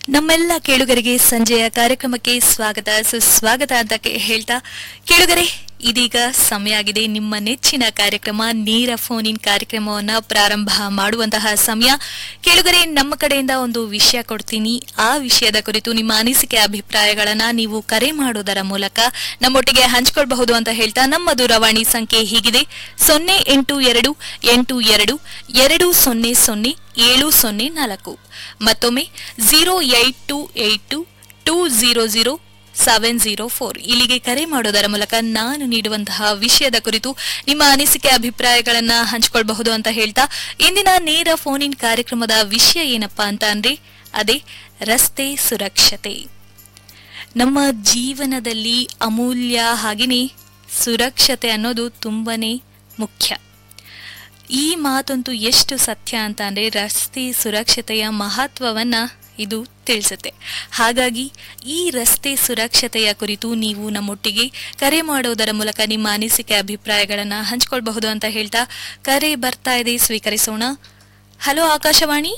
ನಮ್ಮೆಲ್ಲ ಕೇಳುಗರಿಗೆ ಸಂಜೆಯ ಕಾರ್ಯಕ್ರಮಕ್ಕೆ ಸ್ವಾಗತ ಸುಸ್ವಾಗತ ಅಂತ ಕೆ- ಹೇಳ್ತಾ ಕೇಳುಗರೆ ಇದೀಗ ಸಮಯ ಆಗಿದೆ ನಿಮ್ಮ ನೆಚ್ಚಿನ ಕಾರ್ಯಕ್ರಮ ನೇರ ಫೋನ್ ಇನ್ ಕಾರ್ಯಕ್ರಮವನ್ನ ಪ್ರಾರಂಭ ಮಾಡುವಂತಹ ಸಮಯ ಕೇಳುಗರೆ ನಮ್ಮ ಕಡೆಯಿಂದ ಒಂದು ವಿಷಯ ಕೊಡ್ತೀನಿ ಆ ವಿಷಯದ ಕುರಿತು ನಿಮ್ಮ ಅನಿಸಿಕೆ ಅಭಿಪ್ರಾಯಗಳನ್ನ ನೀವು ಕರೆ ಮಾಡೋದರ ಮೂಲಕ ನಮ್ಮೊಟ್ಟಿಗೆ ಹಂಚಿಕೊಳ್ಬಹುದು ಅಂತ ಹೇಳ್ತಾ ನಮ್ಮ ದೂರವಾಣಿ ಸಂಖ್ಯೆ ಹೀಗಿದೆ ಸೊನ್ನೆ ಎಂಟು ಎರಡು ಎಂಟು ಎರಡು ಎರಡು ಸೊನ್ನೆ ಸೊನ್ನೆ ಏಳು ಸೊನ್ನೆ ನಾಲ್ಕು ಮತ್ತೊಮ್ಮೆ zero eight two eight two two zero zero seven zero four ಇಲ್ಲಿಗೆ ಕರೆ ಮಾಡೋದರ ಮೂಲಕ ನಾನು ನೀಡುವಂತಹ ವಿಷಯದ ಕುರಿತು ನಿಮ್ಮ ಅನಿಸಿಕೆ ಅಭಿಪ್ರಾಯಗಳನ್ನ ಹಂಚಿಕೊಳ್ಬಹುದು ಅಂತ ಹೇಳ್ತಾ ಇಂದಿನ ನೇರ ಫೋನ್ ಇನ್ ಕಾರ್ಯಕ್ರಮದ ವಿಷಯ ಏನಪ್ಪಾ ಅಂತ ಅಂದ್ರೆ ಅದೇ ರಸ್ತೆ ಸುರಕ್ಷತೆ ನಮ್ಮ ಜೀವನದಲ್ಲಿ ಅಮೂಲ್ಯ ಹಾಗೆಯೇ ಸುರಕ್ಷತೆ ಅನ್ನೋದು ತುಂಬಾನೇ ಮುಖ್ಯ ಈ ಮಾತಂತೂ ಎಷ್ಟು ಸತ್ಯ ಅಂತ ಅಂದ್ರೆ ರಸ್ತೆ ಸುರಕ್ಷತೆಯ ಮಹತ್ವವನ್ನ ಇದು ತಿಳಿಸುತ್ತೆ ಹಾಗಾಗಿ ಈ ರಸ್ತೆ ಸುರಕ್ಷತೆಯ ಕುರಿತು ನೀವು ನಮ್ಮೊಟ್ಟಿಗೆ ಕರೆ ಮಾಡೋದರ ಮೂಲಕ ನಿಮ್ಮ ಅನಿಸಿಕೆ ಅಭಿಪ್ರಾಯಗಳನ್ನ ಹಂಚಿಕೊಳ್ಬಹುದು ಅಂತ ಹೇಳ್ತಾ ಕರೆ ಬರ್ತಾ ಇದೆ ಸ್ವೀಕರಿಸೋಣ ಹಲೋ ಆಕಾಶವಾಣಿ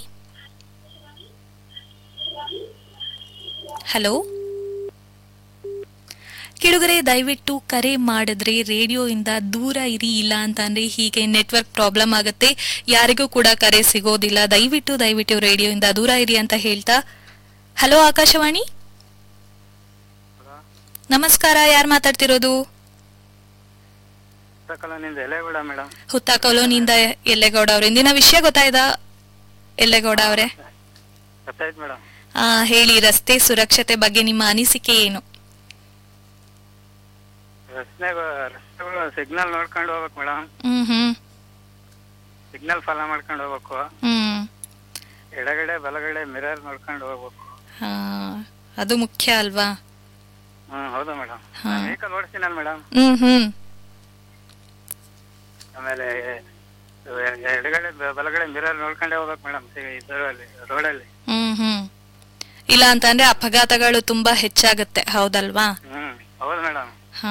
ಹಲೋ ಕೆಳಗರೆ ದಯವಿಟ್ಟು ಕರೆ ಮಾಡಿದ್ರೆ ರೇಡಿಯೋಯಿಂದ ದೂರ ಇರಿ ಇಲ್ಲ ಅಂತ ಅಂದ್ರೆ ಹೀಗೆ ನೆಟ್ವರ್ಕ್ ಪ್ರಾಬ್ಲಮ್ ಆಗುತ್ತೆ ಯಾರಿಗೂ ಕೂಡ ಕರೆ ಸಿಗೋದಿಲ್ಲ ದಯವಿಟ್ಟು ದಯವಿಟ್ಟು ರೇಡಿಯೋಯಿಂದ ದೂರ ಇರಿ ಅಂತ ಹೇಳ್ತಾ ಹಲೋ ಆಕಾಶವಾಣಿ ನಮಸ್ಕಾರ ಯಾರು ಮಾತಾಡ್ತಿರೋದು ಕಾಲೋನಿಂದ ಎಲೆಗೂಡ ಮೇಡಮ್ ಹುತ್ತ ಕಾಲೋನಿಯಿಂದ ಎಲ್ಲೇಗೌಡ ಅವ್ರೆ ಇಂದಿನ ವಿಷಯ ಗೊತ್ತಾಯ್ತಾ ಎಲ್ಲೇಗೌಡ ಅವರೇ ಗೊತ್ತಾಯ್ತು ಮೇಡಮ್ ಆ ಹೇಳಿ ರಸ್ತೆ ಸುರಕ್ಷತೆ ಬಗ್ಗೆ ನಿಮ್ಮ ಅನಿಸಿಕೆ ಏನು ರಸ್ತೆ ರಸ್ತೆಗಳು ಸಿಗ್ನಲ್ ನೋಡ್ಕೊಂಡು ಹೋಗ್ಬೇಕು ಮೇಡಮ್ ಹ್ಮ್ ಹ್ಮ್ ಸಿಗ್ನಲ್ ಫಾಲೋ ಮಾಡ್ಕೊಂಡು ಹೋಗ್ಬೇಕು ಹ್ಮ್ ಎಡಗಡೆ ಬಲಗಡೆ ಮಿರರ್ ನೋಡ್ಕೊಂಡು ಹೋಗ್ಬೇಕು ಹಾ ಅದು ಮುಖ್ಯ ಅಲ್ವಾ ಹ್ಮ್ ಹೌದು ಮೇಡಮ್ ಹಾ. ವೆಹಿಕಲ್ ಓಡಿಸ್ತೀನಲ್ಲ ಮೇಡಮ್ ಹ್ಮ್ ಹ್ಮ್ ಆಮೇಲೆ ಎ- ಎಡಗಡೆ ಬ- ಬಲಗಡೆ ಮಿರರ್ ನೋಡ್ಕೊಂಡೇ ಹೋಗ್ಬೇಕು ಮೇಡಮ್ ಇದರಲ್ಲಿ ರೋಡಲ್ಲಿ ಹ್ಮ್ ಹ್ಮ್ ಇಲ್ಲ ಅಂತಂದ್ರೆ ಅಪಘಾತಗಳು ತುಂಬಾ ಹೆಚ್ಚಾಗುತ್ತೆ ಹೌದಲ್ವಾ ಹ್ಮ್ ಹೌದು ಮೇಡಮ್ ಹಾ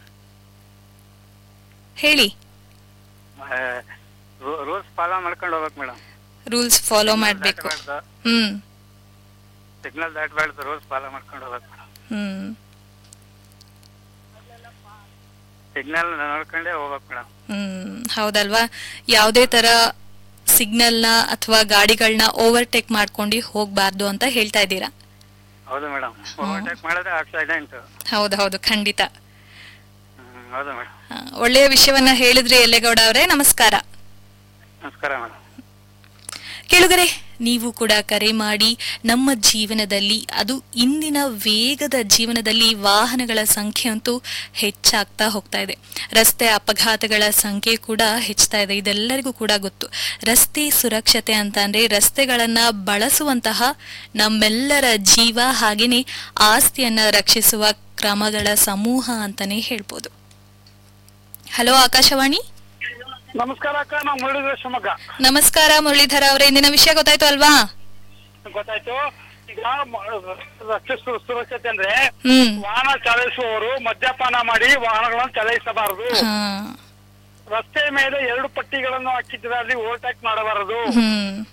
ಹೇಳಿ ರೂಲ್ಸ್ ಫಾಲೋ ಮಾಡ್ಕೊಂಡು ಹೋಗ್ಬೇಕು ಮೇಡಮ್ ರೂಲ್ಸ್ ಫಾಲೋ ಮಾಡ್ಬೇಕು ಹ್ಮ್ ಸಿಗ್ನಲ್ ದಾಟಬಾರ್ದು ರೂಲ್ಸ್ ಫಾಲೋ ಮಾಡ್ಕೊಂಡು ಹೋಗ್ಬೇಕು ಮೇಡಮ್ ಹ್ಮ್ ಸಿಗ್ನಲ್ ನೋಡ್ಕೊಂಡೇ ಹೋಗ್ಬೇಕು ಮೇಡಮ್ ಹ್ಮ್ ಹೌದಲ್ವಾ ಯಾವುದೇ ತರ ಸಿಗ್ನಲ್ನ ಅಥವಾ ಗಾಡಿಗಳನ್ನ ಓವರ್ಟೇಕ್ ಮಾಡ್ಕೊಂಡು ಹೋಗ್ಬಾರ್ದು ಅಂತ ಹೇಳ್ತಾ ಇದ್ದೀರಾ ಹೌದು ಮೇಡಮ್ ಓವರ್ಟೇಕ್ ಮಾಡಿದ್ರೆ ಆಕ್ಸಿಡೆಂಟ್ ಹೌದು ಹೌದು ಖಂಡಿತ ಹ್ಮ್ ಹೌದು ಮೇಡಮ್ ಆ, ಒಳ್ಳೆಯ ವಿಷಯವನ್ನ ಹೇಳಿದ್ರಿ ಎಲ್ಲೇಗೌಡ ಅವರೇ ನಮಸ್ಕಾರ ನಮಸ್ಕಾರ ಮೇಡಮ್ ಕೇಳುಗರೆ ನೀವು ಕೂಡ ಕರೆ ಮಾಡಿ ನಮ್ಮ ಜೀವನದಲ್ಲಿ ಅದು ಇಂದಿನ ವೇಗದ ಜೀವನದಲ್ಲಿ ವಾಹನಗಳ ಸಂಖ್ಯೆ ಅಂತೂ ಹೆಚ್ಚಾಗ್ತಾ ಹೋಗ್ತಾ ಇದೆ ರಸ್ತೆ ಅಪಘಾತಗಳ ಸಂಖ್ಯೆ ಕೂಡ ಹೆಚ್ಚುತ್ತಾ ಇದೆ ಇದೆಲ್ಲರಿಗೂ ಕೂಡ ಗೊತ್ತು ರಸ್ತೆ ಸುರಕ್ಷತೆ ಅಂತ ಅಂದ್ರೆ ರಸ್ತೆಗಳನ್ನ ಬಳಸುವಂತಹ ನಮ್ಮೆಲ್ಲರ ಜೀವ ಹಾಗೇನೆ ಆಸ್ತಿಯನ್ನ ರಕ್ಷಿಸುವ ಕ್ರಮಗಳ ಸಮೂಹ ಅಂತಾನೆ ಹೇಳ್ಬೋದು ಹಲೋ ಆಕಾಶವಾಣಿ ನಮಸ್ಕಾರ ಅಕ್ಕ ನಾವು ಮುರಳೀಧರ ಶಿವಮೊಗ್ಗ ನಮಸ್ಕಾರ ಮುರಳೀಧರ ಅವರೇ ಇಂದಿನ ವಿಷಯ ಗೊತ್ತಾಯ್ತು ಅಲ್ವಾ ಗೊತ್ತಾಯ್ತು ಈಗ ಮ- ರಸ್ತೆ ಸು- ಸುರಕ್ಷತೆ ಅಂದ್ರೆ ಹ್ಮ್ ವಾಹನ ಚಲಾಯಿಸುವವರು ಮದ್ಯಪಾನ ಮಾಡಿ ವಾಹನಗಳನ್ನು ಚಲಾಯಿಸಬಾರದು ಹಾ ರಸ್ತೆ ಮೇಲೆ ಎರಡು ಪಟ್ಟಿಗಳನ್ನು ಹಾಕಿದ್ರೆ ಅಲ್ಲಿ ಓವರ್ಟೇಕ್ ಮಾಡಬಾರದು ಹ್ಮ್